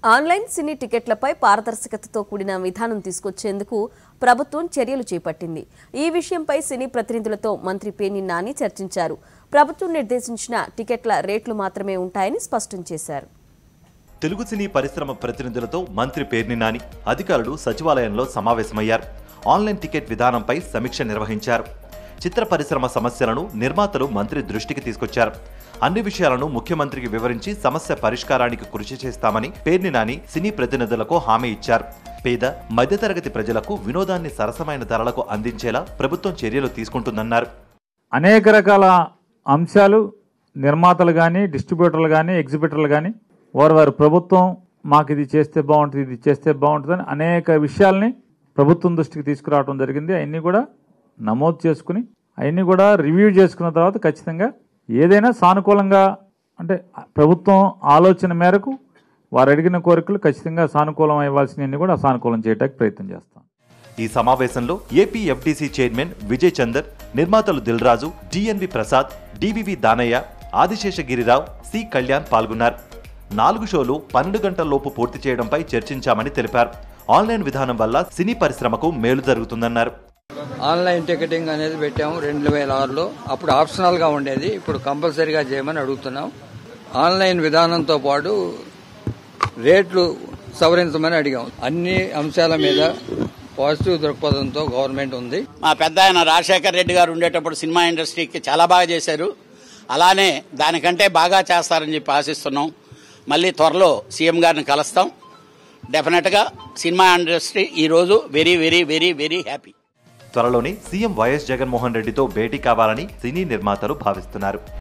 online సినీ టికెట్లపై పారదర్శకతతో కూడిన విధానం తీసుకొచ్చేందుకు ప్రభుత్వం చర్యలు చేపట్టింది ఈ విషయంపై సినీ ప్రతినిధులతో మంత్రి పేర్ని నాని చర్చించారు ప్రభుత్వం నిర్దేశించిన టికెట్ల రేట్లు మాత్రమే ఉంటాయని స్పష్టం చేశారు తెలుగు సినీ పరిశ్రమ ప్రతినిధులతో మంత్రి పేర్ని నాని అధికారులు సచివాలయంలో సమావేశమయ్యారు ఆన్లైన్ టికెట్ విధానంపై సమీక్ష నిర్వహించారు చిత్ర పరిశ్రమ సమస్యలను నిర్మాతలు మంత్రి దృష్టికి తీసుకొచ్చారు అన్ని విషయాలను ముఖ్యమంత్రికి వివరించి సమస్య పరిష్కారానికి కృషి చేస్తామని పేర్ని నాని సినీ ప్రతినిధులకు హామీ ఇచ్చారు పేద మధ్యతరగతి ప్రజలకు వినోదాన్ని సరసమైన ధరలకు అందించేలా ప్రభుత్వం చర్యలు తీసుకుంటుందన్నారు అనేక రకాల అంశాలు నిర్మాతలు కానీ డిస్ట్రిబ్యూటర్లు కానీ ఎగ్జిబిటర్లు కానీ వారు వారి ప్రభుత్వం మాకు ఇది చేస్తే బాగుంటుంది ఇది చేస్తే బాగుంటుందని అనేక విషయాల్ని ప్రభుత్వం దృష్టికి తీసుకురావడం జరిగింది అవన్నీ కూడా నమోదు చేసుకుని అవన్నీ కూడా రివ్యూ చేసుకున్న తర్వాత ఖచ్చితంగా ఏదైనా సానుకూలంగా అంటే ప్రభుత్వం ఆలోచన మేరకు వారు అడిగిన కోరికలు ఖచ్చితంగా సానుకూలం ఇవ్వాల్సినవన్నీ కూడా సానుకూలం చేయడానికి ప్రయత్నం చేస్తాం ఈ సమావేశంలో AP FDC chairman Vijay Chander నిర్మాతలు Dil Raju DNV Prasad DVV Danayya Adisesha Giri Rao C Kalyan పాల్గొన్నారు నాలుగు షోలు పన్నెండు గంటల లోపు పూర్తి చేయడంపై చర్చించామని తెలిపారు ఆన్లైన్ విధానం వల్ల సినీ పరిశ్రమకు మేలు జరుగుతుందన్నారు ఆన్లైన్ టికెటింగ్ అనేది పెట్టాము రెండు వేల ఆరులో అప్పుడు ఆప్షనల్ గా ఉండేది ఇప్పుడు కంపల్సరీగా చేయమని అడుగుతున్నాం ఆన్లైన్ విధానంతో పాటు రేట్లు సవరించమని అడిగాం అన్ని అంశాల మీద పాజిటివ్ దృక్పథంతో గవర్నమెంట్ ఉంది మా పెద్ద ఆయన రాజశేఖర్ రెడ్డి గారు ఉండేటప్పుడు సినిమా ఇండస్ట్రీకి చాలా బాగా చేశారు అలానే దానికంటే బాగా చేస్తారని చెప్పి ఆశిస్తున్నాం మళ్ళీ త్వరలో సీఎం గారిని కలుస్తాం డెఫినెట్గా సినిమా ఇండస్ట్రీ ఈరోజు very very very very happy త్వరలోనే సీఎం వైఎస్ జగన్మోహన్ రెడ్డితో భేటీ కావాలని సినీ నిర్మాతలు భావిస్తున్నారు